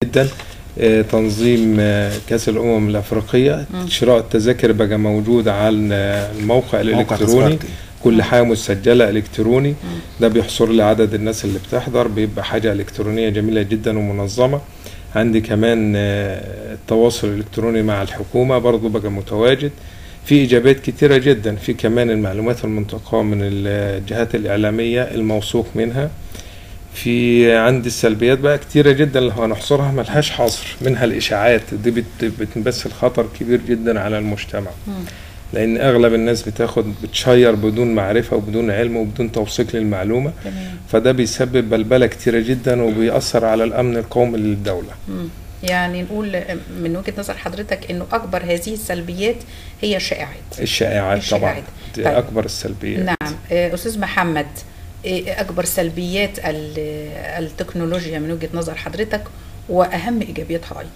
جدا آه، تنظيم آه، كاس الامم الافريقيه شراء التذاكر بقى موجود على الموقع الالكتروني تذكرتي. كل حاجه مسجله الكتروني ده بيحصر لي عدد الناس اللي بتحضر بيبقى حاجه الكترونيه جميله جدا ومنظمه عندي كمان آه، التواصل الالكتروني مع الحكومه برضو بقى متواجد في ايجابيات كتيره جدا في كمان المعلومات المنتقاه من الجهات الاعلاميه الموثوق منها في عندي السلبيات بقى كتيرة جدا اللي هنحصرها ملهاش حصر منها الإشاعات دي بت- بتمثل خطر كبير جدا على المجتمع لأن أغلب الناس بتاخد بتشير بدون معرفة وبدون علم وبدون توثيق للمعلومة تمام فده بيسبب بلبلة كتيرة جدا وبيأثر على الأمن القومي للدولة مم. يعني نقول من وجهة نظر حضرتك انه اكبر هذه السلبيات هي الشائعات الشائعات طبعا الشائعات. دي طيب. أكبر السلبيات نعم آه، استاذ محمد إيه اكبر سلبيات ال- التكنولوجيا من وجهة نظر حضرتك واهم ايجابياتها ايضا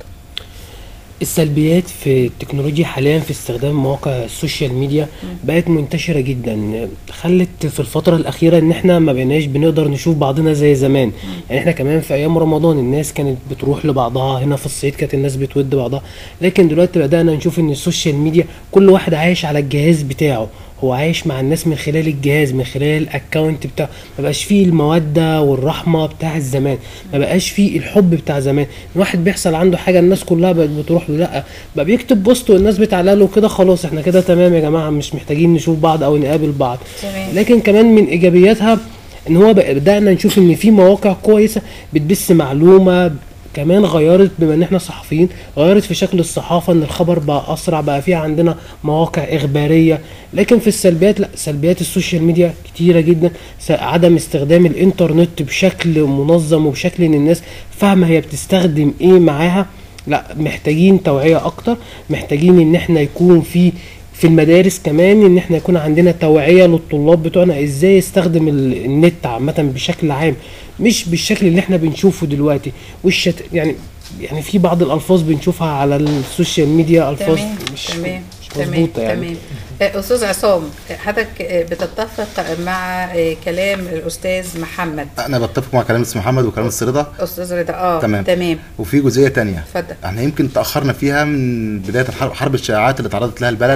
السلبيات في التكنولوجيا حاليا في استخدام مواقع السوشيال ميديا بقت منتشرة جدا خلت في الفترة الأخيرة إن إحنا ما بقيناش بنقدر نشوف بعضنا زي زمان يعني إحنا كمان في أيام رمضان الناس كانت بتروح لبعضها هنا في الصعيد كانت الناس بتود بعضها لكن دلوقتي بدأنا نشوف إن السوشيال ميديا كل واحد عايش على الجهاز بتاعه هو عايش مع الناس من خلال الجهاز من خلال الاكونت بتاعه ما بقاش فيه المودة والرحمة بتاع الزمان ما بقاش فيه الحب بتاع زمان الواحد بيحصل عنده حاجة الناس كلها بقت بتروح له لا بقى بيكتب بوست والناس بتعلق له كده خلاص احنا كده تمام يا جماعة مش محتاجين نشوف بعض او نقابل بعض تمام. لكن كمان من ايجابياتها ان هو بقى- بدأنا نشوف ان في مواقع كويسة بتبث معلومة كمان غيرت بما ان احنا صحفيين غيرت في شكل الصحافه ان الخبر بقى اسرع بقى فيها عندنا مواقع اخباريه لكن في السلبيات لا سلبيات السوشيال ميديا كتيره جدا س- عدم استخدام الانترنت بشكل منظم وبشكل ان الناس فاهمه هي بتستخدم ايه معاها لا محتاجين توعيه اكتر محتاجين ان احنا يكون في في المدارس كمان ان احنا يكون عندنا توعيه للطلاب بتوعنا ازاي يستخدم ال- النت عامه بشكل عام مش بالشكل اللي احنا بنشوفه دلوقتي والشت يعني يعني في بعض الالفاظ بنشوفها على السوشيال ميديا الفاظ تمام مش تمام مش تمام مظبوطه يعني تمام آه، استاذ عصام آه، حضرتك آه، بتتفق مع آه، كلام الاستاذ محمد انا بتفق مع كلام اسم محمد وكلام السرده استاذ رضا اه تمام. تمام وفي جزئيه تانية اتفضل احنا يمكن تاخرنا فيها من بدايه الحرب حرب الشائعات اللي تعرضت لها البلد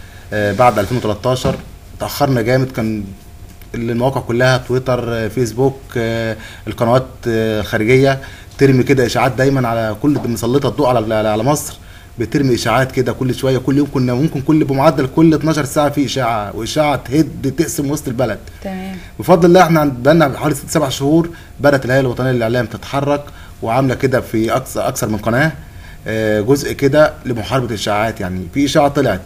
آه بعد 2013 تاخرنا جامد كان المواقع كلها تويتر آه، فيسبوك آه القنوات آه الخارجيه ترمي كده اشاعات دايما على كل مسلطه الضوء على على على مصر بترمي اشاعات كده كل شويه كل يوم كنا ممكن كل بمعدل كل 12 ساعه في اشاعه واشاعه تهد تقسم وسط البلد تمام بفضل الله احنا عند- بقالنا حوالي ست سبع شهور بدات الهيئه الوطنيه للاعلام تتحرك وعامله كده في اكثر اكثر من قناه آه، جزء كده لمحاربه الاشاعات يعني في اشاعه طلعت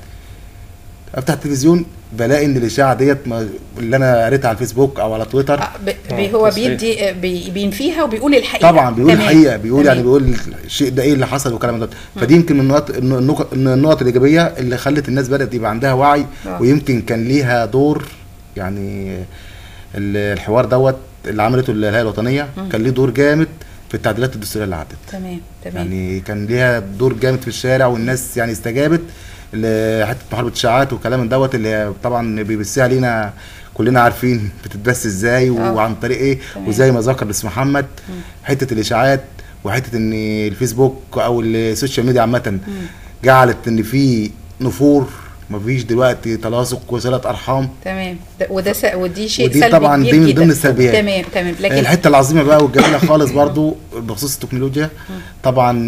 افتح التلفزيون بلاقي ان الاشاعه ديت ما- اللي انا قريتها على الفيسبوك او على تويتر آه، ب- آه، بي هو تصحيح. بيدي آه، بي- بينفيها وبيقول الحقيقه طبعا بيقول تمام. الحقيقه بيقول يعني تمام. بيقول الشيء ده ايه اللي حصل والكلام ده فدي يمكن من النقط النقط النقط الايجابيه اللي خلت الناس بدات يبقى عندها وعي آه. ويمكن كان ليها دور يعني ال- الحوار دوت اللي عملته الهيئه الوطنيه كان ليه دور جامد في التعديلات الدستوريه اللي عدت تمام تمام يعني كان ليها دور جامد في الشارع والناس يعني استجابت لحته محاربه الاشاعات والكلام من دوت اللي هي طبعا بيبثها لينا كلنا عارفين بتتبث ازاي آه. وعن طريق ايه تمام. وزي ما ذكر بس محمد حته الاشاعات وحته ان الفيسبوك او السوشيال ميديا عامه جعلت ان في نفور مفيش دلوقتي تلاصق وصله ارحام تمام ده وده س... ودي شيء ودي سلبي طبعا كبير دي من جدا. ضمن السلبيات. تمام تمام لكن الحته العظيمه بقى والجميله خالص برضو بخصوص التكنولوجيا طبعا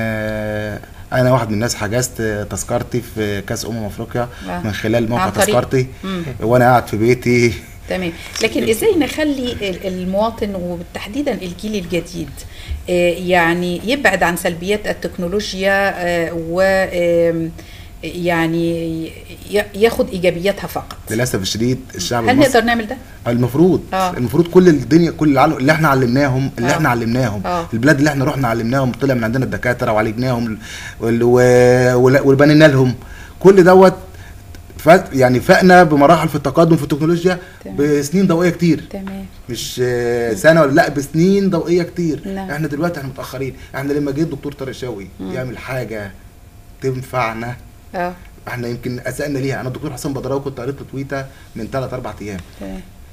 آه، انا واحد من الناس حجزت تذكرتي في كاس امم افريقيا آه. من خلال موقع عن طريق- تذكرتي مم. وانا قاعد في بيتي تمام لكن ازاي نخلي ال- المواطن وتحديدا الجيل الجديد آه، يعني يبعد عن سلبيات التكنولوجيا آه، و آم، يعني ي- ياخد ايجابياتها فقط للاسف الشديد الشعب هل المصري نقدر نعمل ده؟ المفروض آه. المفروض كل الدنيا كل العالم اللي احنا علمناهم اللي آه. احنا علمناهم آه. البلاد اللي احنا رحنا علمناهم طلع من عندنا الدكاتره وعالجناهم وال- و- وال- وبنينا لهم كل دوت ف- يعني فاقنا بمراحل في التقدم في التكنولوجيا تمام. بسنين ضوئيه كتير تمام مش آه، سنه ولا لا بسنين ضوئيه كتير نعم. احنا دلوقتي احنا متاخرين احنا لما جه الدكتور طارق شوقي يعمل حاجه تنفعنا اه احنا يمكن اسأنا ليها انا الدكتور حسن بدراوي كنت قريت له تويته من 3 4 ايام تمام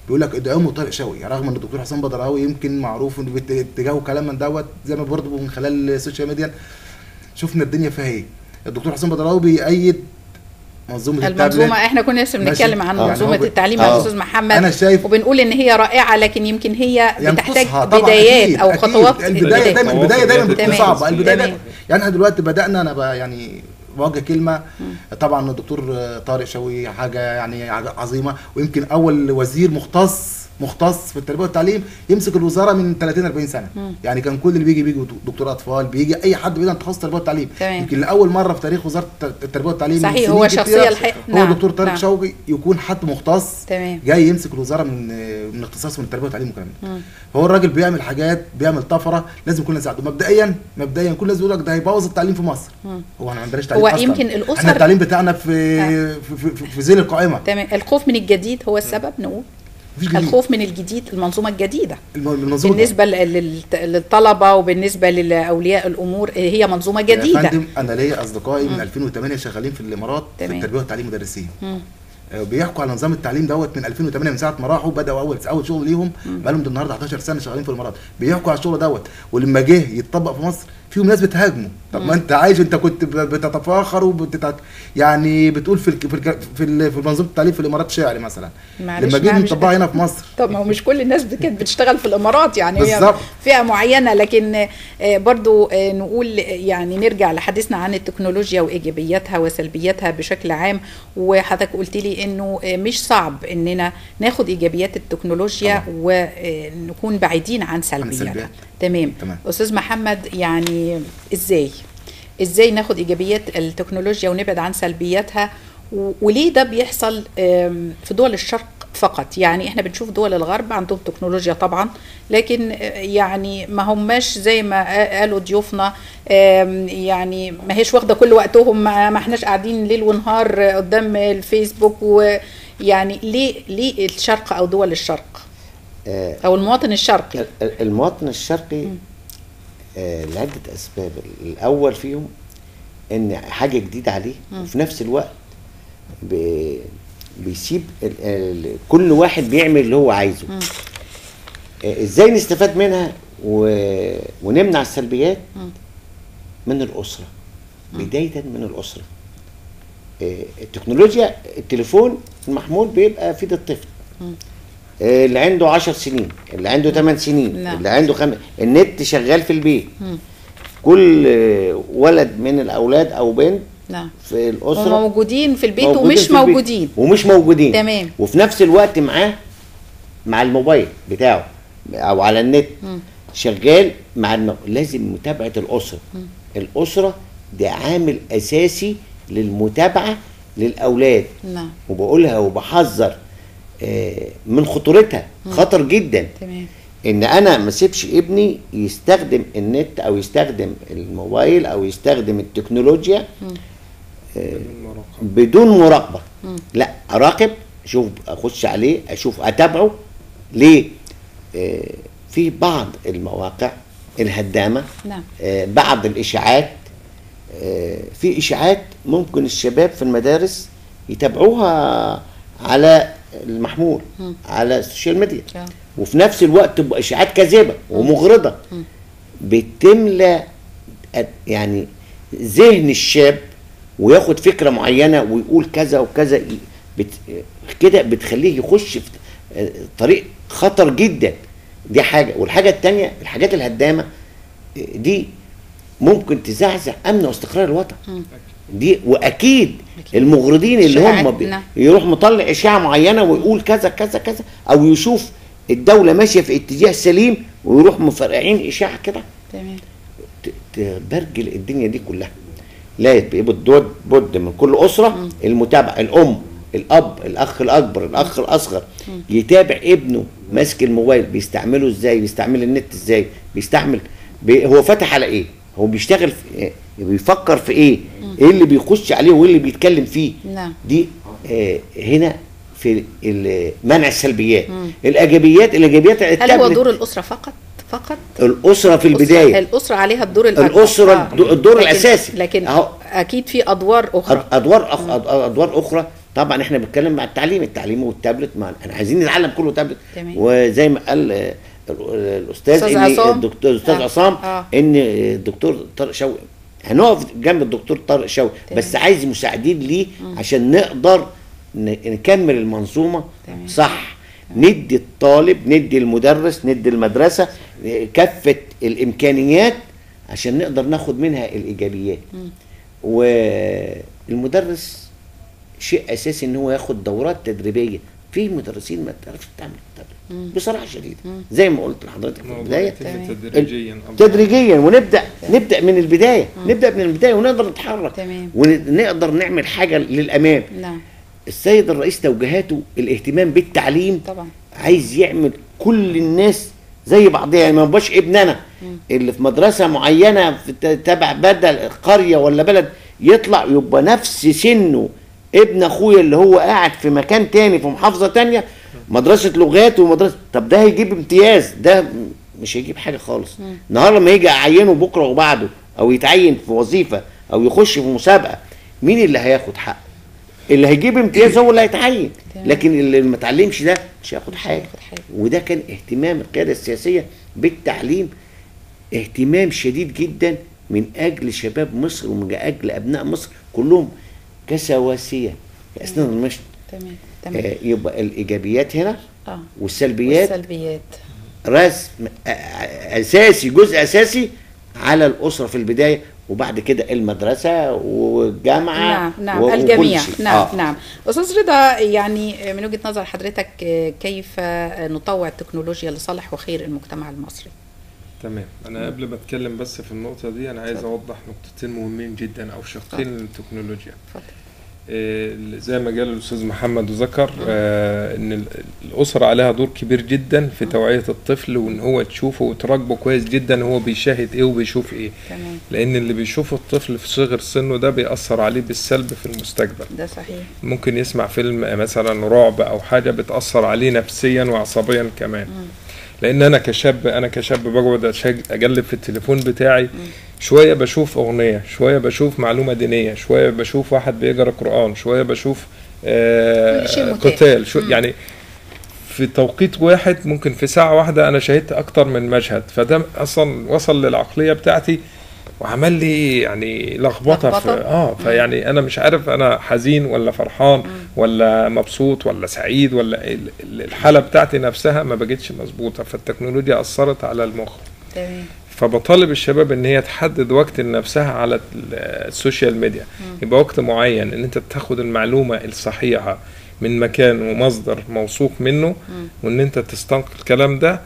بيقول لك ادعموا طارق شوقي رغم ان الدكتور حسام بدراوي يمكن معروف انه بت- اتجاهه كلام من دوت زي ما برضه من خلال السوشيال ميديا شفنا الدنيا فيها ايه الدكتور حسام بدراوي بيأيد منظومه المنظومه التابلت احنا كنا لسه ماشي. بنتكلم عن آه. منظومه يعني هو ب- التعليم آه. يا استاذ محمد أنا شايف- وبنقول ان هي رائعه لكن يمكن هي بتحتاج ينقصها طبعاً بدايات أكيد، او أكيد. خطوات البدايه دايما خطوات البدايه دايما بداية بتكون تمام. صعبه البدايه تمام. دايما يعني احنا دلوقتي بدانا انا بقى يعني بوجه كلمه طبعا الدكتور طارق شوقي حاجه يعني حاجة عظيمه ويمكن اول وزير مختص مختص في التربيه والتعليم يمسك الوزاره من 30 40 سنه يعني كان كل اللي بيجي بيجي دكتور اطفال بيجي اي حد بيجي عن تخصص التربيه والتعليم تمام. يمكن لاول مره في تاريخ وزاره التربيه والتعليم من صحيح، سنين هو كتيرة شخصية الحقيقة- هو نعم، الدكتور طارق نعم. شوقي يكون حد مختص تمام. جاي يمسك الوزاره من من اختصاصه من التربيه والتعليم والكلام ده فهو الراجل بيعمل حاجات بيعمل طفره لازم كلنا نساعده مبدئيا مبدئيا كل الناس يقول لك ده هيبوظ التعليم في مصر هو احنا ما عندناش تعليم هو أصلاً. يمكن الأسر- احنا التعليم بتاعنا في في, في, في, في ذيل القائمه تمام الخوف من الجديد هو السبب نقول مفيش جديد. الخوف من الجديد المنظومه الجديده الم- المنظومه بالنسبه لل- للطلبه وبالنسبه لاولياء الامور هي منظومه يا جديده فندم انا ليا اصدقائي من 2008 شغالين في الامارات في تمام. التربيه والتعليم مدرسين مم. آه، بيحكوا على نظام التعليم دوت من 2008 من ساعه ما راحوا بداوا اول اول شغل ليهم بقالهم ده النهارده 11 سنه شغالين في الامارات بيحكوا على الشغل دوت ولما جه يتطبق في مصر فيهم ناس بتهاجمه طب ما انت عايش انت كنت ب- بتتفاخر وبتت يعني بتقول في الك- في الك- في, ال- في منظومه التعليم في الامارات شعر مثلا معلش لما جينا معلش. نطبقها هنا في مصر طب ما هو مش كل الناس كانت بتشتغل في الامارات يعني هي بالظبط. فئه معينه لكن آه، برضو آه، نقول يعني نرجع لحديثنا عن التكنولوجيا وايجابياتها وسلبياتها بشكل عام وحضرتك قلت لي انه آه، مش صعب اننا ناخد ايجابيات التكنولوجيا ونكون بعيدين عن سلبياتها السلبيات. تمام تمام. استاذ محمد يعني ازاي ازاي ناخد ايجابيات التكنولوجيا ونبعد عن سلبياتها و- وليه ده بيحصل آم، في دول الشرق فقط يعني احنا بنشوف دول الغرب عندهم تكنولوجيا طبعا لكن آه، يعني ما هماش زي ما آه، قالوا ضيوفنا آم، يعني ما هيش واخده كل وقتهم ما ما احناش قاعدين ليل ونهار آه، قدام الفيسبوك ويعني ليه ليه الشرق او دول الشرق آه، او المواطن الشرقي ال- ال- المواطن الشرقي آه، لعدة أسباب الأول فيهم إن حاجة جديدة عليه وفي نفس الوقت ب- بيسيب ال- ال- كل واحد بيعمل اللي هو عايزه آه، ازاي نستفاد منها و... ونمنع السلبيات من الأسرة بداية من الأسرة آه، التكنولوجيا التليفون المحمول بيبقى في ايد الطفل آه، اللي عنده 10 سنين اللي عنده 8 سنين نعم. اللي عنده خم... النت شغال في البيت كل آه، ولد من الاولاد او بنت نعم في الاسره وموجودين في البيت موجودين ومش في البيت. موجودين ومش موجودين تمام. وفي نفس الوقت معاه مع الموبايل بتاعه او على النت شغال مع الم... لازم متابعه الاسره الاسره ده عامل اساسي للمتابعه للاولاد نعم وبقولها وبحذر آه، من خطورتها خطر جدا تمام ان انا ما اسيبش ابني يستخدم النت او يستخدم الموبايل او يستخدم التكنولوجيا بدون مراقبه لا اراقب اشوف اخش عليه اشوف اتابعه ليه آه، في بعض المواقع الهدامه نعم. آه، بعض الاشاعات آه، في اشاعات ممكن الشباب في المدارس يتابعوها على المحمول على السوشيال ميديا آه. وفي نفس الوقت تبقى اشاعات كاذبه ومغرضه بتملى أ- يعني ذهن الشاب وياخد فكره معينه ويقول كذا وكذا ي- بت كده بتخليه يخش في آه، طريق خطر جدا دي حاجه والحاجه الثانيه الحاجات الهدامه آه، دي ممكن تزعزع امن واستقرار الوطن دي واكيد المغرضين اللي هم إشاعات، بي- نعم. يروح مطلع اشاعه معينه ويقول كذا كذا كذا او يشوف الدوله ماشيه في اتجاه سليم ويروح مفرقعين اشاعه كده تمام ت- تبرجل الدنيا دي كلها لا يبقى بد بد من كل اسره المتابعه الام الاب الاخ الاكبر الاخ الاصغر يتابع ابنه ماسك الموبايل بيستعمله ازاي بيستعمل النت ازاي بيستعمل بي هو فاتح على ايه هو بيشتغل في إيه؟ بيفكر في ايه ايه اللي بيخش عليه وايه اللي بيتكلم فيه نعم. دي آه هنا في ال- منع السلبيات الايجابيات الايجابيات هل هو التابلت. دور الاسره فقط فقط الاسره في الأسرة- البدايه الاسره عليها الدور الأكبر. الأسرة آه. الدور- الدور لكن- الأساسي. لكن أهو. اكيد في ادوار اخرى أد- ادوار أخ... أد- ادوار اخرى طبعا احنا بنتكلم مع التعليم التعليم والتابلت ما احنا عايزين نتعلم كله تابلت تمام. وزي ما قال آه، ال- الاستاذ أستاذ ان عصام. الدكتور الاستاذ آه. عصام آه. ان الدكتور طارق شوقي هنقف جنب الدكتور طارق شوقي تمام. بس عايز مساعدين ليه عشان نقدر ن- نكمل المنظومه تمام. صح ندي الطالب ندي المدرس ندي المدرسه كافه الامكانيات عشان نقدر ناخد منها الايجابيات والمدرس شيء اساسي ان هو ياخد دورات تدريبيه في مدرسين ما تعرفش تعمل التابلت بصراحه شديده زي ما قلت لحضرتك في الموضوع البدايه يتم تدريجيا أفضل. تدريجيا ونبدا نبدا من البدايه نبدا من البدايه ونقدر نتحرك تمام. ونقدر نعمل حاجه للامام نعم السيد الرئيس توجيهاته الاهتمام بالتعليم طبعا عايز يعمل كل الناس زي بعضها يعني ما يبقاش ابن انا اللي في مدرسه معينه في ت- تبع بدل قريه ولا بلد يطلع يبقى نفس سنه ابن اخويا اللي هو قاعد في مكان تاني في محافظه تانية مدرسه لغات ومدرسه طب ده هيجيب امتياز ده م- مش هيجيب حاجه خالص النهارده لما يجي اعينه بكره وبعده او يتعين في وظيفه او يخش في مسابقه مين اللي هياخد حق اللي هيجيب امتياز هو اللي هيتعين تمام. لكن اللي ما اتعلمش ده مش هياخد حاجه هياخد حاجة. وده كان اهتمام القياده السياسيه بالتعليم اهتمام شديد جدا من اجل شباب مصر ومن اجل ابناء مصر كلهم كسواسيه في اسنان المشط تمام تمام آه يبقى الايجابيات هنا اه والسلبيات والسلبيات رسم آه، آه، اساسي جزء اساسي على الاسره في البدايه وبعد كده المدرسه والجامعه نعم نعم و- وكل الجميع شيء. نعم آه. نعم استاذ رضا يعني من وجهه نظر حضرتك آه، كيف آه، نطوع التكنولوجيا لصالح وخير المجتمع المصري تمام انا قبل ما اتكلم بس في النقطه دي انا عايز اتفضل. اوضح نقطتين مهمين جدا او شقين للتكنولوجيا اتفضل آه، زي ما قال الاستاذ محمد وذكر آه، ان ال- الاسره عليها دور كبير جدا في توعيه الطفل وان هو تشوفه وتراقبه كويس جدا هو بيشاهد ايه وبيشوف ايه تمام لان اللي بيشوفه الطفل في صغر سنه ده بيأثر عليه بالسلب في المستقبل ده صحيح ممكن يسمع فيلم مثلا رعب او حاجه بتاثر عليه نفسيا وعصبيا كمان لان انا كشاب انا كشاب بقعد أشج- اقلب في التليفون بتاعي شويه بشوف اغنيه شويه بشوف معلومه دينيه شويه بشوف واحد بيقرا قران شويه بشوف آه كل شيء متاح. قتال شو مم. يعني في توقيت واحد ممكن في ساعه واحده انا شاهدت اكتر من مشهد فده اصلا وصل للعقليه بتاعتي وعمل لي يعني لخبطه في لخبطة؟ اه فيعني انا مش عارف انا حزين ولا فرحان ولا مبسوط ولا سعيد ولا ال- ال- الحاله بتاعتي نفسها ما بقتش مظبوطه فالتكنولوجيا اثرت على المخ تمام فبطالب الشباب ان هي تحدد وقت لنفسها على ال- السوشيال ميديا يبقى وقت معين ان انت تاخد المعلومه الصحيحه من مكان ومصدر موثوق منه وان انت تستنقل الكلام ده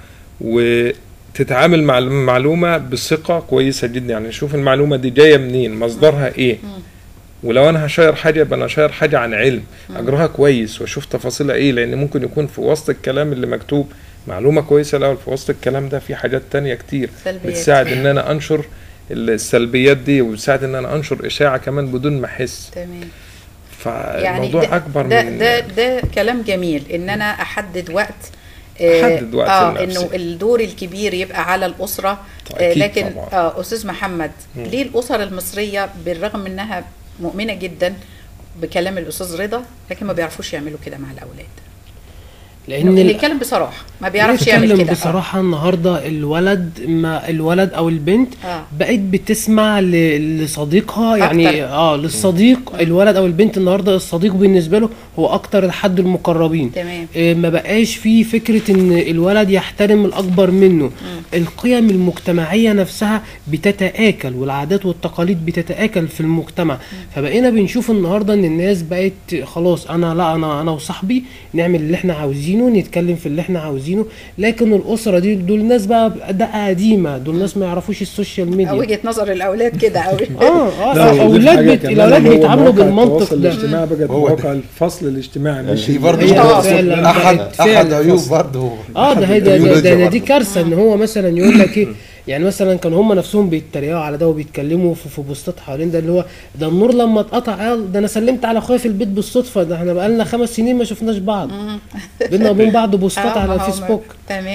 وتتعامل مع المعلومه بثقه كويسه جدا يعني شوف المعلومه دي جايه منين مصدرها ايه ولو انا هشير حاجه يبقى انا هشير حاجه عن علم اقراها كويس واشوف تفاصيلها ايه لان ممكن يكون في وسط الكلام اللي مكتوب معلومه كويسه الاول في وسط الكلام ده في حاجات تانية كتير سلبيات. بتساعد ان انا انشر السلبيات دي وبتساعد ان انا انشر اشاعه كمان بدون ما احس تمام فالموضوع ده اكبر ده من ده ده كلام جميل ان انا احدد وقت آه، أحدد وقت اه لنفسي. انه الدور الكبير يبقى على الاسره آه أكيد لكن طبعاً. اه استاذ محمد ليه الاسر المصريه بالرغم انها مؤمنه جدا بكلام الاستاذ رضا لكن ما بيعرفوش يعملوا كده مع الاولاد لان اللي ال- يتكلم بصراحه ما بيعرفش يعمل نتكلم كده آه. بصراحة النهاردة الولد ما الولد أو البنت آه. بقت بتسمع ل- لصديقها يعني أكتر. اه للصديق الولد أو البنت النهاردة الصديق بالنسبة له هو أكتر الحد المقربين تمام. آه ما بقاش في فكرة إن الولد يحترم الأكبر منه القيم المجتمعية نفسها بتتآكل والعادات والتقاليد بتتآكل في المجتمع فبقينا بنشوف النهاردة إن الناس بقت خلاص أنا لا أنا أنا وصاحبي نعمل اللي إحنا عاوزينه نتكلم في اللي إحنا عاوزينه لكن الأسرة دي دول ناس بقى ده قديمة دول ناس ما يعرفوش السوشيال ميديا وجهه نظر الاولاد كده قوي اه اه لا، وضيف الاولاد حاجة بت... كمان، الاولاد هو بيتعاملوا مواقع بالمنطق التواصل ده الاجتماعي بقت هو ده. مواقع الفصل الاجتماعي مش دي برضه هي آه، فعلا احد بقت احد فعلا عيوب فصل. برضه اه ده هي ده, ده, التكنولوجيا ده, دي برضه. كارثه ان هو مثلا يقول لك ايه يعني مثلا كانوا هم نفسهم بيتريقوا على ده وبيتكلموا في, في بوستات حوالين ده اللي هو ده النور لما اتقطع قال ده انا سلمت على اخويا في البيت بالصدفه ده احنا بقالنا خمس سنين ما شفناش بعض بينا وبين بعض بوستات آه، على ما هو الفيسبوك تمام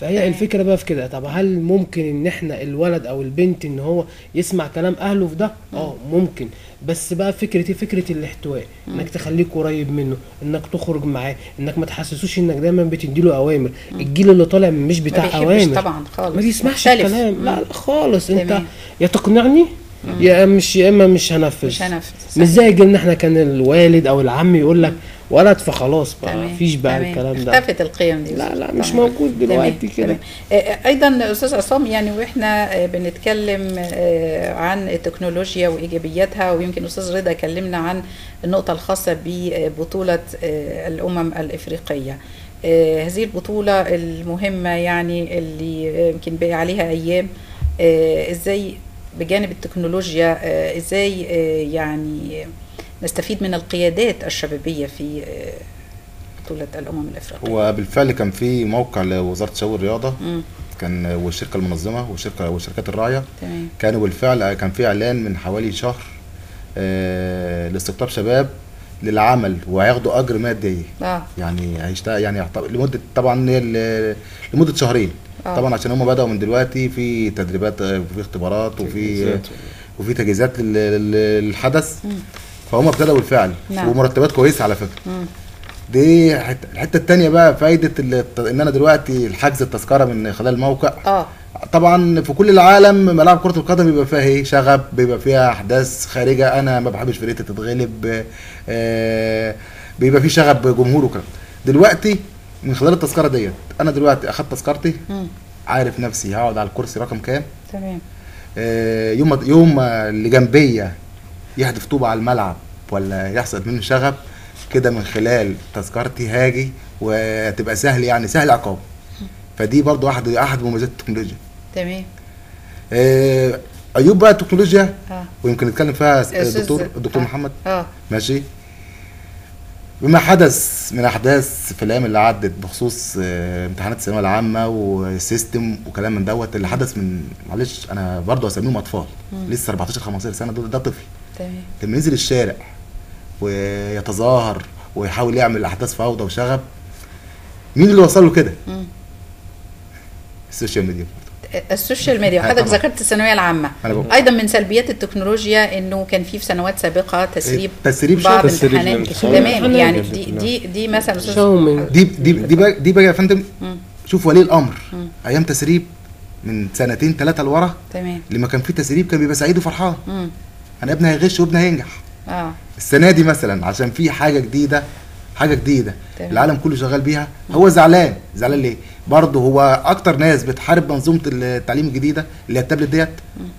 فهي تمام. الفكره بقى في كده طب هل ممكن ان احنا الولد او البنت ان هو يسمع كلام اهله في ده اه ممكن بس بقى فكره ايه فكره الاحتواء انك تخليك قريب منه انك تخرج معاه انك ما تحسسوش انك دايما بتديله اوامر الجيل اللي طالع مش ما بتاع بيحبش اوامر طبعا خالص ما بيسمعش مختلف. الكلام لا لا خالص انت تمام. يا تقنعني يا مش يا اما مش هنفذ مش هنفذ مش زي جيلنا احنا كان الوالد او العم يقول لك ولد فخلاص بقى تمام، مفيش بقى تمام. الكلام ده اختفت القيم دي لا لا مش تمام. موجود دلوقتي تمام، كده تمام. آه، ايضا استاذ عصام يعني واحنا آه، بنتكلم آه، عن التكنولوجيا وايجابياتها ويمكن استاذ رضا كلمنا عن النقطه الخاصه ببطوله آه، الامم الافريقيه آه، هذه البطوله المهمه يعني اللي آه، يمكن باقي عليها ايام آه، ازاي بجانب التكنولوجيا آه، ازاي آه، يعني نستفيد من القيادات الشبابيه في آه، بطوله الامم الافريقيه وبالفعل كان في موقع لوزاره الشباب والرياضه مم. كان والشركه المنظمه والشركه والشركات الراعيه تمام كانوا بالفعل كان في اعلان من حوالي شهر آه لاستقطاب شباب للعمل وهياخدوا اجر مادي اه يعني هيشتغل يعني يعتبر- لمده طبعا هي ال- لمده شهرين آه. طبعا عشان هم بداوا من دلوقتي في تدريبات آه، وفي اختبارات وفي تجهيزات. وفي تجهيزات لل- لل- للحدث فهم ابتدوا بالفعل نعم. ومرتبات كويسه على فكره مم. دي حته الحته الثانيه بقى فايده ال- ان انا دلوقتي الحجز التذكره من خلال الموقع اه طبعا في كل العالم ملاعب كره القدم بيبقى فيها ايه شغب بيبقى فيها احداث خارجه انا ما بحبش فرقتي تتغلب آه بيبقى في شغب جمهور وكلام دلوقتي من خلال التذكره ديت انا دلوقتي اخدت تذكرتي مم. عارف نفسي هقعد على الكرسي رقم كام تمام آه يوم ما- يوم ما اللي جنبيا يحدف طوبه على الملعب ولا يحصل منه شغب كده من خلال تذكرتي هاجي وتبقى سهل يعني سهل عقاب فدي برضو احد احد مميزات التكنولوجيا تمام آه، عيوب بقى التكنولوجيا اه ويمكن نتكلم فيها أستاذ- الدكتور الدكتور آه. محمد اه ماشي بما حدث من احداث في الايام اللي عدت بخصوص آه، امتحانات الثانويه العامه والسيستم وكلام من دوت اللي حدث من معلش انا برضه اسميهم اطفال لسه 14 15 سنه دول ده طفل تمام لما ينزل الشارع ويتظاهر ويحاول يعمل احداث فوضى وشغب مين اللي وصل له كده؟ مم. السوشيال ميديا السوشيال ميديا آه، وحضرتك طبعاً. ذكرت الثانويه العامه أنا بقول. ايضا من سلبيات التكنولوجيا انه كان في في سنوات سابقه تسريب تسريب بعض شغل. تسريب امتحانات الامتحانات. تمام امتحانات. يعني دي دي دي مثلا أستاذ- شاومينج دي دي دي بقى دي بقى يا فندم مم. شوف ولي الامر مم. ايام تسريب من سنتين ثلاثه لورا تمام لما كان في تسريب كان بيبقى سعيد وفرحان مم. انا ابني هيغش وابني هينجح اه السنه دي مثلا عشان في حاجه جديده حاجه جديده تمام. العالم كله شغال بيها هو زعلان زعلان ليه برضه هو اكتر ناس بتحارب منظومه التعليم الجديده اللي هي التابلت ديت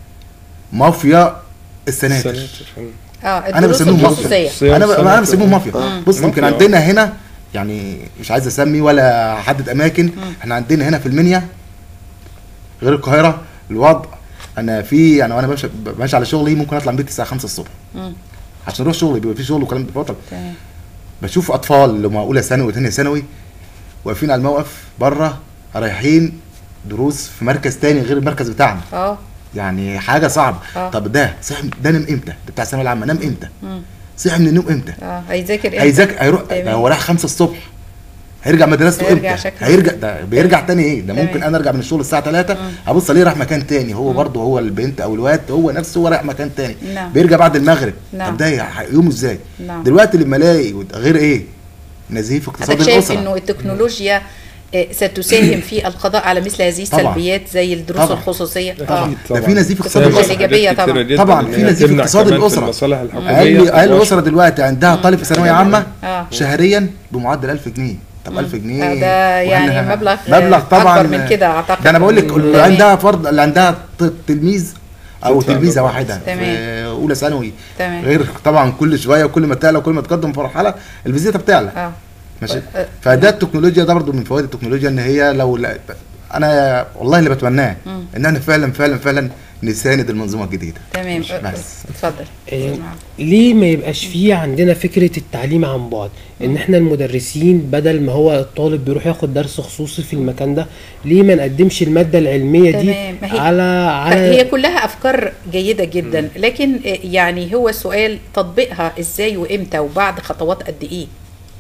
مافيا السناتر سناتر. اه انا الدروس بسميهم الخصوصيه مافيا صيام انا ب- سنة انا بسميهم مافيا آه. بص يمكن مافيا. عندنا هنا يعني مش عايز اسمي ولا احدد اماكن احنا عندنا هنا في المنيا غير القاهره الوضع انا في يعني وانا بمشي ماشي على شغلي ممكن اطلع من بيتي الساعه 5 الصبح مم. عشان اروح شغلي بيبقى في شغل وكلام بفضل تمام بشوف اطفال اللي هم اولى ثانوي وثانيه ثانوي واقفين على الموقف بره رايحين دروس في مركز تاني غير المركز بتاعنا اه يعني حاجه صعبه آه. طب ده صحي ده نام امتى ده بتاع الثانويه العامه نام امتى مم. صحي من النوم امتى اه هيذاكر امتى؟ هيذاكر هيروح تمام. ده هو رايح 5 الصبح هيرجع مدرسته هيرجع امتى شكله هيرجع ده بيرجع تاني ايه ده تمام. ممكن انا ارجع من الشغل الساعه 3 ابص عليه راح مكان تاني هو برضه هو البنت او الواد هو نفسه هو رايح مكان تاني نعم. بيرجع بعد المغرب نعم. طب ده ه- يومه ازاي نعم. دلوقتي لما الاقي غير ايه نزيف اقتصاد حضرتك شايف الاسره انه التكنولوجيا آه، ستساهم في القضاء على مثل هذه طبعاً. السلبيات زي الدروس طبعاً. الخصوصيه اه أكيد ده طبعاً. في نزيف اقتصاد التكنولوجيا الاسره الإيجابية حاجات كتيرة طبعاً. جداً طبعاً إن في هي نزيف تمنع اقتصاد كمان في الأسرة. المصالح اقل الحكوميه اقل اسره دلوقتي عندها طالب في ثانويه عامه آه. شهريا بمعدل 1000 جنيه طب 1000 جنيه آه، ده يعني وإحنا- مبلغ، مبلغ آه، طبعا أكبر من كده أعتقد. ده انا بقول لك اللي تمام. عندها فرض اللي عندها ت- تلميذ او تدفع تلميذه مبلغ. واحده تمام. في اولى ثانوي تمام. غير طبعا كل شويه وكل ما تعلى وكل ما تقدم في مرحله الفيزيتا بتعلى اه ماشي آه، فده التكنولوجيا ده برضو من فوائد التكنولوجيا ان هي لو لا انا والله اللي بتمناه ان احنا فعلا فعلا فعلا نساند المنظومه الجديده تمام مش آه، بس. اتفضل إيه، نعم. ليه ما يبقاش فيه عندنا فكرة التعليم عن بعد ان احنا المدرسين بدل ما هو الطالب بيروح ياخد درس خصوصي في المكان ده ليه ما نقدمش المادة العلمية دي تمام، ما هي- على على هي كلها افكار جيده جدا لكن آه، يعني هو السؤال تطبيقها ازاي وامتى وبعد خطوات قد ايه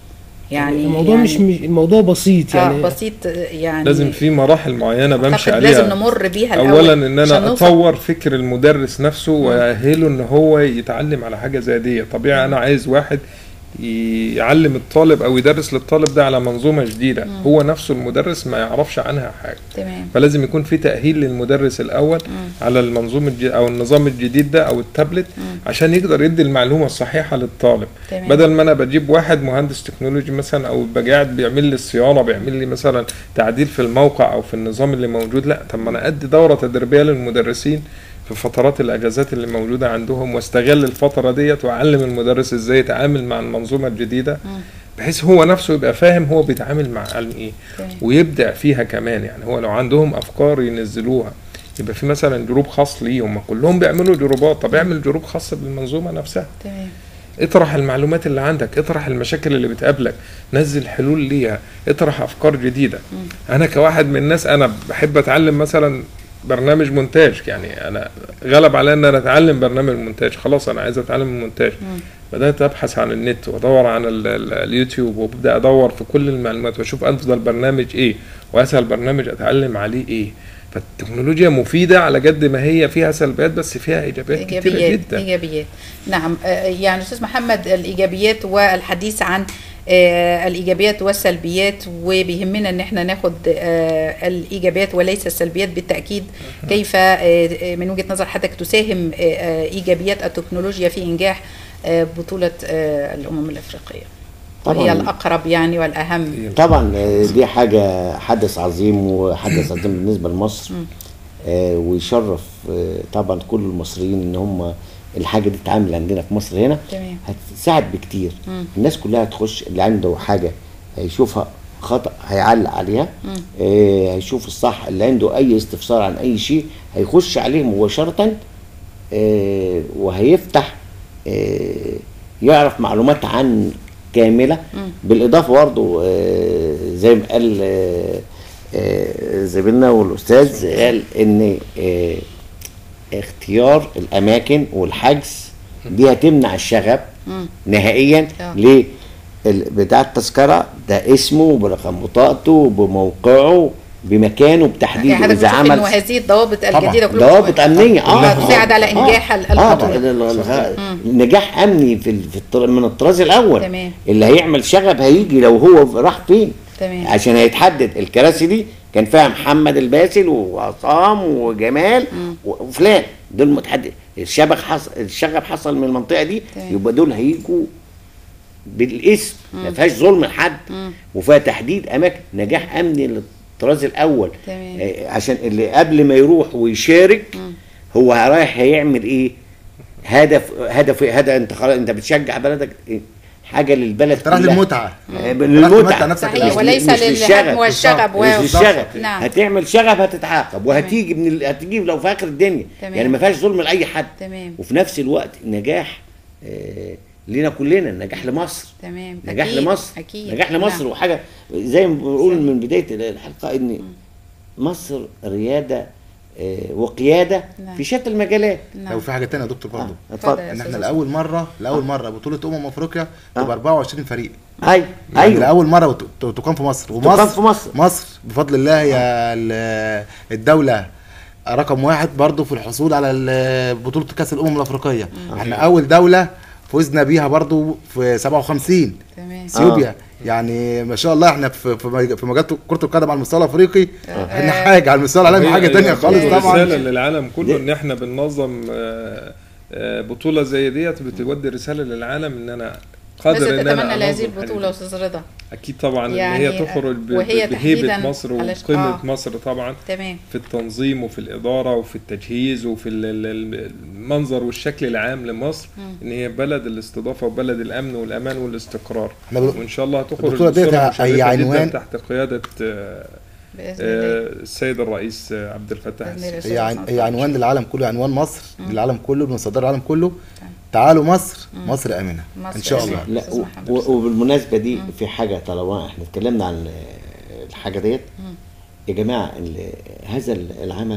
يعني الموضوع يعني مش مش- الموضوع بسيط آه يعني بسيط آه، يعني لازم في مراحل معينه بمشي أعتقد عليها لازم نمر بيها الأول اولا ان عشان انا نوصل. اطور فكر المدرس نفسه واهله ان هو يتعلم على حاجه زي دي طبيعي انا عايز واحد يعلم الطالب او يدرس للطالب ده على منظومه جديده هو نفسه المدرس ما يعرفش عنها حاجه تمام فلازم يكون في تاهيل للمدرس الاول على المنظومه الج- او النظام الجديد ده او التابلت عشان يقدر يدي المعلومه الصحيحه للطالب تمام. بدل ما انا بجيب واحد مهندس تكنولوجي مثلا او يبقى قاعد بيعمل لي الصيانه بيعمل لي مثلا تعديل في الموقع او في النظام اللي موجود لا طب ما انا ادي دوره تدريبيه للمدرسين في فترات الاجازات اللي موجوده عندهم واستغل الفتره ديت واعلم المدرس ازاي يتعامل مع المنظومه الجديده بحيث هو نفسه يبقى فاهم هو بيتعامل مع علم ايه تمام. ويبدع فيها كمان يعني هو لو عندهم افكار ينزلوها يبقى في مثلا جروب خاص ليهم ما كلهم بيعملوا جروبات طب اعمل جروب خاص بالمنظومه نفسها تمام اطرح المعلومات اللي عندك اطرح المشاكل اللي بتقابلك نزل حلول ليها اطرح افكار جديده انا كواحد من الناس انا بحب اتعلم مثلا برنامج مونتاج يعني انا غلب علي ان انا اتعلم برنامج مونتاج خلاص انا عايز اتعلم المونتاج بدات ابحث عن النت وادور عن ال- ال- اليوتيوب وابدا ادور في كل المعلومات واشوف افضل برنامج ايه واسهل برنامج اتعلم عليه ايه فالتكنولوجيا مفيده على قد ما هي فيها سلبيات بس فيها ايجابيات كتيره ايجابيات جدا ايجابيات نعم آه، يعني استاذ محمد الايجابيات والحديث عن آه، الايجابيات والسلبيات وبيهمنا ان احنا ناخد آه، الايجابيات وليس السلبيات بالتاكيد كيف آه، آه، من وجهه نظر حضرتك تساهم آه، آه، ايجابيات التكنولوجيا في انجاح آه، بطوله آه، الامم الافريقيه طبعاً. وهي الاقرب يعني والاهم طبعا آه، دي حاجة حدث عظيم وحدث عظيم بالنسبة لمصر آه، ويشرف آه، طبعا كل المصريين ان هم الحاجة دي تتعامل عندنا في مصر هنا تمام. هتساعد بكتير الناس كلها هتخش اللي عنده حاجة هيشوفها خطأ هيعلق عليها آه، هيشوف الصح اللي عنده اي استفسار عن اي شيء هيخش عليه مباشرة آه، وهيفتح آه، يعرف معلومات عن كاملة بالإضافة برضه آه، زي ما قال آه، آه، زميلنا والأستاذ قال إن آه، اختيار الأماكن والحجز دي هتمنع الشغب نهائيا آه. ليه؟ ال- بتاع التذكرة ده اسمه برقم بطاقته بموقعه بمكانه بتحديده يعني حضرتك إذا بتشوف عمل انه هذه الضوابط طبعاً. الجديده كلها ضوابط امنيه اه هتساعد على انجاح ال- اه البطوله ال- ال- ال- نجاح امني في ال- في الطر- من الطراز الاول تمام. اللي هيعمل شغب هيجي لو هو راح فين تمام. عشان هيتحدد الكراسي دي كان فيها محمد الباسل وعصام وجمال و- وفلان دول متحدد الشبك حصل الشغب حصل من المنطقه دي تمام. يبقى دول هيجوا بالاسم ما فيهاش ظلم لحد وفيها تحديد اماكن نجاح امني للطراز الاول تمام. آه، عشان اللي قبل ما يروح ويشارك هو رايح هيعمل ايه هدف هدف هدف انت خلاص انت بتشجع بلدك إيه؟ حاجه للبلد انت رايح كلها. للمتعه آه، رايح للمتعه تمتع نفسك صحيح الأول. وليس مش للهم للشغب. والشغب و- مش للشغب نعم هتعمل شغب هتتعاقب وهتيجي من ال... هتجي لو في اخر الدنيا تمام. يعني ما فيهاش ظلم لاي حد تمام. وفي نفس الوقت نجاح آه لينا كلنا نجاح لمصر تمام نجاح أكيد، لمصر أكيد. نجاح لمصر نعم. وحاجه زي ما بنقول صحيح. من بدايه الحلقه ان مصر رياده آه وقياده نعم. في شتى المجالات نعم. لو في حاجه تانية يا دكتور برضه آه، اتفضل اتفضل يا ان أستاذ احنا أسامة. لاول مره لاول مره بطوله امم افريقيا آه. تبقى 24 فريق ايوه يعني ايوه لاول مره وت- ت- تقام في مصر تقام في مصر. مصر بفضل الله هي ال- الدوله رقم واحد برضو في الحصول على ال- بطوله كاس الامم الافريقيه احنا اول دوله فزنا بيها برضو في 57 تمام اثيوبيا يعني ما شاء الله احنا في في مج- في مجال كره القدم على المستوى الافريقي احنا حاجه على المستوى العالمي حاجه هي- تانية هي خالص رسالة طبعا للعالم كله دي- ان احنا بننظم آه، آه، بطولة زي ديت بتودي رسالة للعالم ان انا قادر ماذا ان انا تتمنى لهذه أنظم البطوله حاجة. استاذ رضا اكيد طبعا ان يعني هي تخرج ب- وهي ب- تحديداً بهيبة مصر على ش- وقيمة آه. مصر طبعا تمام في التنظيم وفي الإدارة وفي التجهيز وفي ال- ال- المنظر والشكل العام لمصر إن هي بلد الاستضافة وبلد الأمن والأمان والاستقرار احنا ب- وإن شاء الله هتخرج البطولة ديت بصورة هي مشرفة جدا عنوان- تحت قيادة آه، باذن آه، الله السيد الرئيس آه، عبد الفتاح بإذن الله. السيسي هي عن- هي عنوان للعالم كله عنوان مصر للعالم كله بنصدر العالم كله تعالوا مصر مصر امنه مصر ان شاء آمنة. الله لا أستاذ و- محمد. و- وبالمناسبه دي في حاجه طالما احنا اتكلمنا عن آه، الحاجه ديت يا جماعه ال- هذا ال- العمل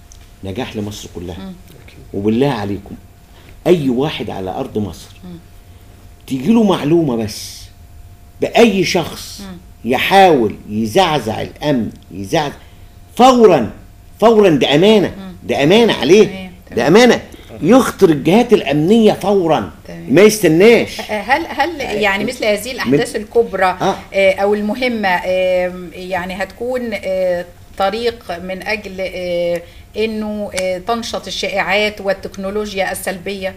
نجاح لمصر كلها وبالله عليكم اي واحد على ارض مصر تيجي له معلومه بس باي شخص يحاول يزعزع الامن يزعزع فورا فورا ده امانه ده امانه عليه تمام، ده تمام. امانه يخطر الجهات الامنيه فورا تمام. ما يستناش هل هل يعني مثل هذه الاحداث الكبرى آه. آه، او المهمه آم، يعني هتكون آه، طريق من اجل آه، انه آه، تنشط الشائعات والتكنولوجيا السلبيه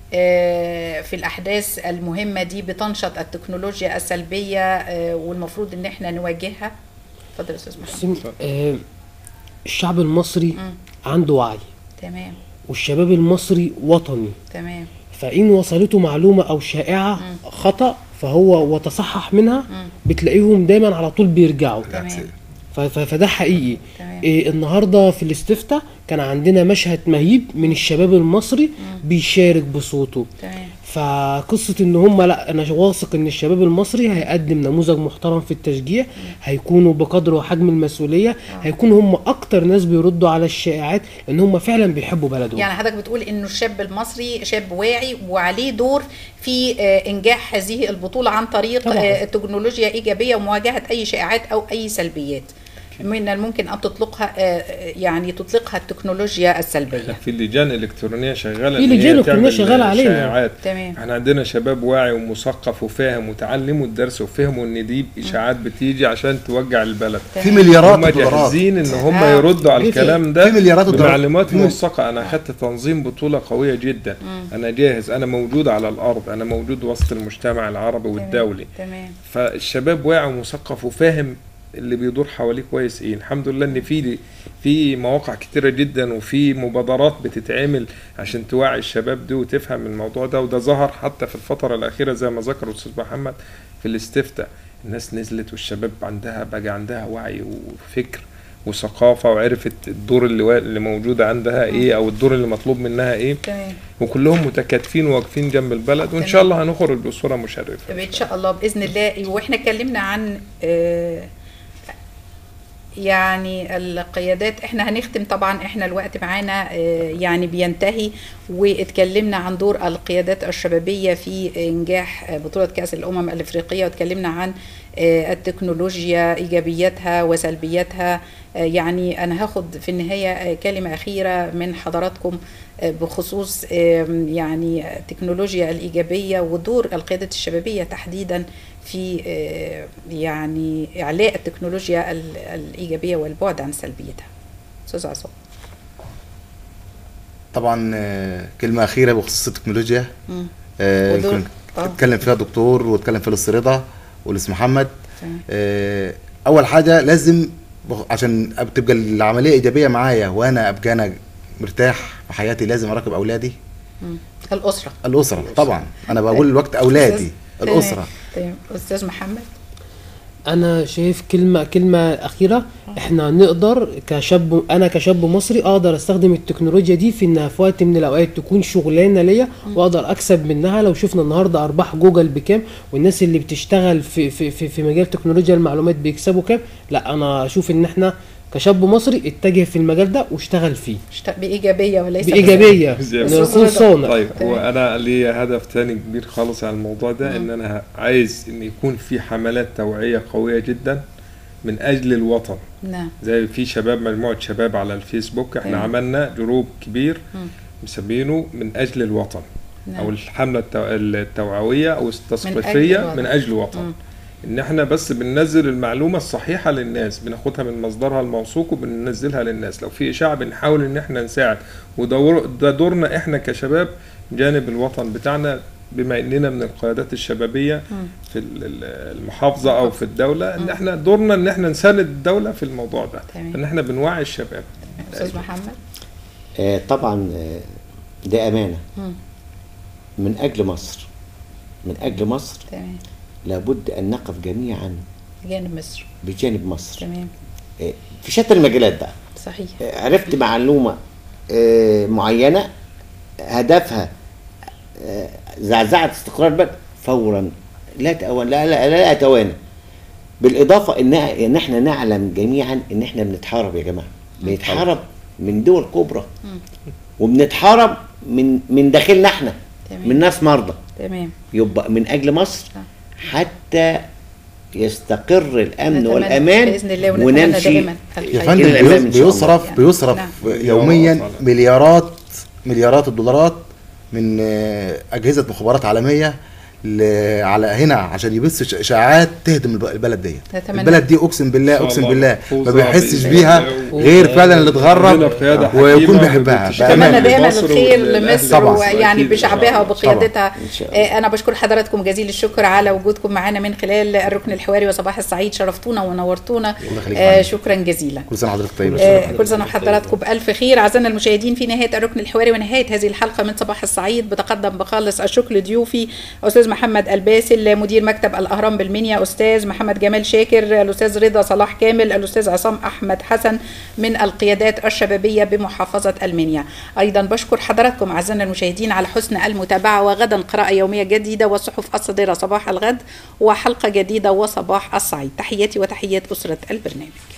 آه، في الاحداث المهمه دي بتنشط التكنولوجيا السلبيه آه، والمفروض ان احنا نواجهها اتفضل يا استاذ محمد بس آه الشعب المصري عنده وعي تمام والشباب المصري وطني تمام فإن وصلته معلومة أو شائعة خطأ فهو وتصحح منها بتلاقيهم دايما على طول بيرجعوا تمام ف- ف- فده حقيقي تمام. إيه النهارده في الاستفتاء كان عندنا مشهد مهيب من الشباب المصري بيشارك بصوته تمام فقصه ان هم لا انا واثق ان الشباب المصري هيقدم نموذج محترم في التشجيع هيكونوا بقدر وحجم المسؤوليه هيكونوا هم اكتر ناس بيردوا على الشائعات لان هم فعلا بيحبوا بلدهم يعني حضرتك بتقول انه الشاب المصري شاب واعي وعليه دور في آه، انجاح هذه البطوله عن طريق طبعاً. آه، التكنولوجيا ايجابيه ومواجهه اي شائعات او اي سلبيات من الممكن ان تطلقها آه، آه، يعني تطلقها التكنولوجيا السلبيه في لجان الكترونيه شغاله في إن هي لجان إلكترونية تعمل شغالة علينا. شائعات. تمام. احنا عندنا شباب واعي ومثقف وفاهم وتعلموا الدرس وفهموا ان دي اشاعات بتيجي عشان توجع البلد في مليارات هم الدولارات جاهزين ان هم آه. يردوا على في- الكلام ده في مليارات الدولارات. بمعلومات مم. موثقه انا اخدت تنظيم بطوله قويه جدا انا جاهز انا موجود على الارض انا موجود وسط المجتمع العربي والدولي تمام فالشباب واعي ومثقف وفاهم اللي بيدور حواليه كويس ايه الحمد لله ان في في مواقع كتيره جدا وفي مبادرات بتتعمل عشان توعي الشباب دي وتفهم الموضوع ده وده ظهر حتى في الفتره الاخيره زي ما ذكر الاستاذ محمد في الاستفتاء الناس نزلت والشباب عندها بقى عندها وعي وفكر وثقافه وعرفت الدور اللي وا- اللي موجوده عندها ايه او الدور اللي مطلوب منها ايه تمام وكلهم متكاتفين وواقفين جنب البلد وان تمام. شاء الله هنخرج بصوره مشرفه طب ان شاء الله باذن الله واحنا اتكلمنا عن آه، يعني القيادات احنا هنختم طبعا احنا الوقت معانا آه، يعني بينتهي واتكلمنا عن دور القيادات الشبابيه في انجاح آه، بطوله كاس الامم الافريقيه واتكلمنا عن آه، التكنولوجيا ايجابياتها وسلبياتها آه، يعني انا هاخد في النهايه آه، كلمه اخيره من حضراتكم آه، بخصوص آم، يعني التكنولوجيا الايجابيه ودور القيادات الشبابيه تحديدا في آه، يعني اعلاء التكنولوجيا ال- الايجابيه والبعد عن سلبيتها استاذ عصام طبعا آه، كلمه اخيره بخصوص التكنولوجيا مم. آه، ودور- كان- آه. اتكلم فيها دكتور واتكلم فيها الاستاذ رضا والاستاذ محمد تمام. آه، اول حاجه لازم بخ- عشان أب- تبقى العمليه ايجابيه معايا وانا ابقى انا مرتاح في حياتي لازم اراقب اولادي مم. الاسره الاسره طبعا انا بقول الوقت اولادي أستاذ- الاسره تمام تمام. استاذ محمد انا شايف كلمه كلمه اخيره احنا نقدر كشاب انا كشاب مصري اقدر استخدم التكنولوجيا دي في انها في وقت من الاوقات تكون شغلانه ليا واقدر اكسب منها لو شفنا النهارده ارباح جوجل بكام والناس اللي بتشتغل في في في, في مجال تكنولوجيا المعلومات بيكسبوا كام لا انا اشوف ان احنا كشاب مصري اتجه في المجال ده واشتغل فيه اشت- بايجابيه وليس بايجابيه زي- نكون صانع طيب تمام. هو انا ليا هدف تاني كبير خالص على الموضوع ده ان انا عايز ان يكون في حملات توعيه قويه جدا من اجل الوطن نعم زي في شباب مجموعه شباب على الفيسبوك احنا تمام. عملنا جروب كبير مم. مسمينه من اجل الوطن نعم. او الحمله التو- التوعويه او أجل التثقيفيه الوطن. من اجل الوطن مم. ان احنا بس بننزل المعلومه الصحيحه للناس بناخدها من مصدرها الموثوق وبننزلها للناس لو في اشاعه بنحاول ان احنا نساعد وده ده دورنا احنا كشباب جانب الوطن بتاعنا بما اننا من القيادات الشبابيه مم. في ال- ال- المحافظه او في الدوله ان احنا دورنا ان احنا نساند الدوله في الموضوع ده تمام. ان احنا بنوعي الشباب استاذ محمد آه، طبعا آه، ده امانه مم. من اجل مصر من اجل مصر تمام لابد ان نقف جميعا جانب مصر بجانب مصر تمام آه، في شتى المجالات بقى صحيح آه، عرفت معلومه آه، معينه هدفها آه، زعزعه استقرار البلد فورا لا تأوان لا لا لا, لا أتوانى بالاضافه ان ان احنا نعلم جميعا ان احنا بنتحارب يا جماعه بنتحارب من دول كبرى وبنتحارب من من داخلنا احنا تمام. من ناس مرضى تمام يبقى من اجل مصر آه. حتى يستقر الامن نتمنى والأمان باذن الله ونتمنى ونمشي دائما يا الخير. فندم إلى الأمام بيص- إن شاء الله. بيصرف يعني. بيصرف نعم. يوميا طبعاً. مليارات مليارات الدولارات من آه، اجهزه مخابرات عالميه ل- على هنا عشان يبث إش- اشاعات تهدم الب- البلد ديت نتمنى. البلد دي اقسم بالله شاء اقسم الله. بالله ما فوزها بيحسش بإذن بيها الله. غير فعلا اللي عندنا اتغرب قيادة ويكون حكيمة بيحبها بتشتغل اتمنى بأمانة. دائما لمصر الخير وللأهل لمصر طبعاً. ويعني أكيد إن شاء بشعبها الله. وبقيادتها إن شاء الله. آه، انا بشكر حضراتكم جزيل الشكر على وجودكم معنا من خلال الركن الحواري وصباح السعيد شرفتونا ونورتونا الله يخليك آه، فندم. شكرا جزيلا كل سنه وحضرتك طيب آه، كل سنه وحضراتكم بالف خير اعزائنا المشاهدين في نهايه الركن الحواري ونهايه هذه الحلقه من صباح السعيد بتقدم بخالص الشكر لضيوفي استاذ محمد الباسل مدير مكتب الاهرام بالمنيا استاذ محمد جمال شاكر الاستاذ رضا صلاح كامل الاستاذ عصام احمد حسن من القيادات الشبابيه بمحافظه المنيا ايضا بشكر حضراتكم اعزائنا المشاهدين على حسن المتابعه وغدا قراءه يوميه جديده والصحف الصادره صباح الغد وحلقه جديده وصباح السعيد تحياتي وتحيات اسره البرنامج